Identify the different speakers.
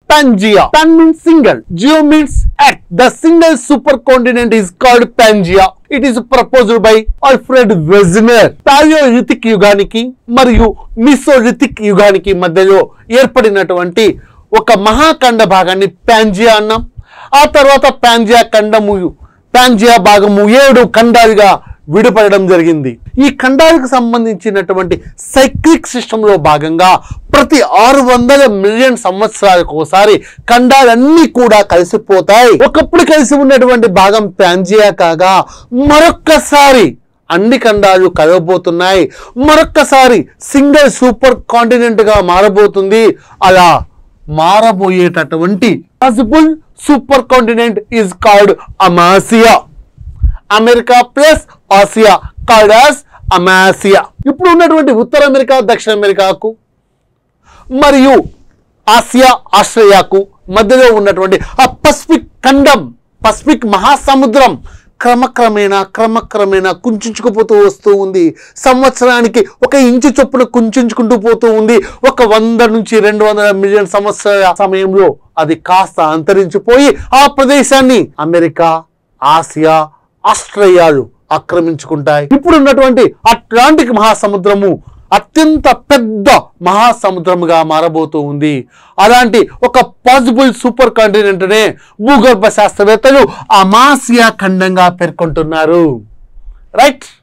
Speaker 1: Pangea. Pan means single. Geo means earth. The single supercontinent is called Pangea. It is proposed by Alfred Wegener. Paleolithic యుగానికి మరియు Mesolithic యుగానికి మధ్యలో ఏర్పడినటువంటి ఒక మహాఖండ భాగాన్ని ప్యాంజియా అన్నాం ఆ తర్వాత ప్యాంజియా ఖండము ప్యాంజియా భాగము ఏడు ఖండాలుగా విడిపడడం జరిగింది ఈ ఖండాలకు సంబంధించినటువంటి సైక్లిక్ సిస్టంలో భాగంగా ప్రతి ఆరు వందల మిలియన్ సంవత్సరాలకు ఒకసారి ఖండాలన్నీ కూడా కలిసిపోతాయి ఒకప్పుడు కలిసి ఉన్నటువంటి భాగం ప్యాంజియా కాగా మరొక్కసారి అన్ని ఖండాలు కలవబోతున్నాయి మరొక్కసారి సింగిల్ సూపర్ కాంటినెంట్ గా మారబోతుంది అలా మారబోయేటటువంటి possible supercontinent is called Amasia America plus Asia called as Amasia ఇప్పుడు ఉన్నటువంటి ఉత్తర అమెరికా దక్షిణ అమెరికాకు మరియు ఆసియా ఆస్ట్రేలియాకు మధ్యలో ఉన్నటువంటి ఆ పసిఫిక్ ఖండం పసిఫిక్ మహాసముద్రం క్రమక్రమేణా క్రమక్రమేణా కుంచుకుపోతూ వస్తూ ఉంది సంవత్సరానికి ఒక ఇంచు చొప్పున కుంచుకుంటూ పోతూ ఉంది ఒక వంద నుంచి రెండు వందల మిలియన్ సంవత్సరాల సమయంలో అది కాస్త అంతరించిపోయి ఆ ప్రదేశాన్ని అమెరికా ఆసియా ఆస్ట్రేలియాలు ఆక్రమించుకుంటాయి ఇప్పుడు ఉన్నటువంటి అట్లాంటిక్ మహాసముద్రము అత్యంత పెద్ద మహాసముద్రముగా మారబోతూ ఉంది అలాంటి ఒక పాసిబుల్ సూపర్ కాంటినెంట్నే భూగర్భ శాస్త్రవేత్తలు అమాసియా ఖండంగా పేర్కొంటున్నారు రైట్